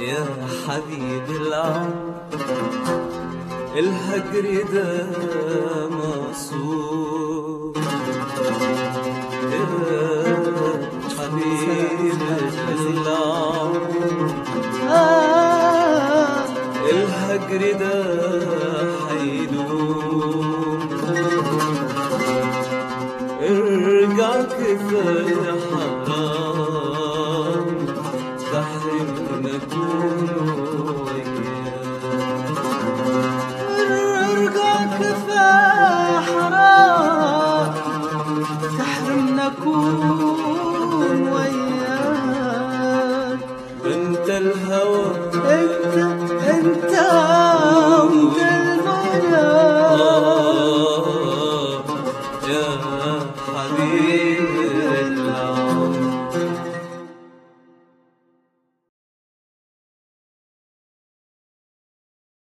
يا حبيبي العمر الهجر ده مقصود يا حبيبي العمر آه الهجر ده حيدوم ارجع كفاية حرام تحرمنا كون ارجع كفاية حرام تحرمنا كون وياك انت الهوى